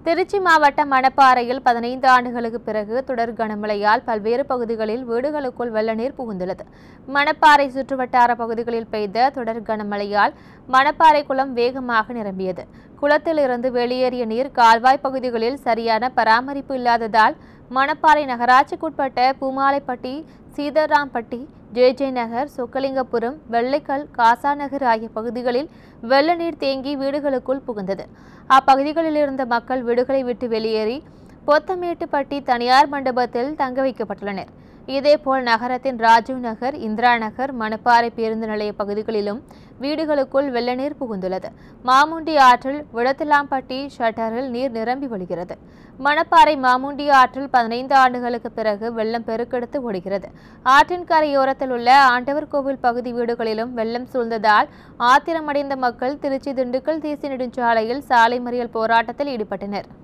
திருச்சி மாவட்டம் மணப்பாறையில் பதினைந்து ஆண்டுகளுக்கு பிறகு தொடர் கனமழையால் பல்வேறு பகுதிகளில் வீடுகளுக்குள் வெள்ள நீர் புகுந்துள்ளது மணப்பாறை சுற்றுவட்டார பகுதிகளில் பெய்த தொடர் கனமழையால் மணப்பாறை குளம் வேகமாக நிரம்பியது குளத்திலிருந்து வெளியேறிய நீர் கால்வாய் பகுதிகளில் சரியான பராமரிப்பு இல்லாததால் மணப்பாறை நகராட்சிக்குட்பட்ட பூமாலைப்பட்டி சீதாராம்பட்டி ஜே ஜே நகர் சொக்கலிங்கபுரம் வெள்ளைக்கல் காசாநகர் ஆகிய பகுதிகளில் வெள்ள நீர் தேங்கி வீடுகளுக்குள் புகுந்தது அப்பகுதிகளில் இருந்த மக்கள் வீடுகளை விட்டு வெளியேறி பொத்தமேட்டுப்பட்டி தனியார் மண்டபத்தில் தங்க வைக்கப்பட்டுள்ளனர் இதேபோல் நகரத்தின் ராஜீவ் நகர் இந்திரா நகர் மணப்பாறை பேருந்து நிலைய பகுதிகளிலும் வீடுகளுக்குள் வெள்ள நீர் புகுந்துள்ளது மாமுண்டி ஆற்றில் விடத்திலாம்பட்டி ஷட்டரில் நீர் நிரம்பி வழிகிறது மணப்பாறை மாமுண்டி ஆற்றில் பதினைந்து ஆண்டுகளுக்கு பிறகு வெள்ளம் பெருக்கெடுத்து ஓடுகிறது ஆற்றின் கரையோரத்தில் உள்ள ஆண்டவர் கோவில் பகுதி வீடுகளிலும் வெள்ளம் சூழ்ந்ததால் ஆத்திரமடைந்த மக்கள் திருச்சி திண்டுக்கல் தேசிய நெடுஞ்சாலையில் சாலை மறியல் போராட்டத்தில் ஈடுபட்டனர்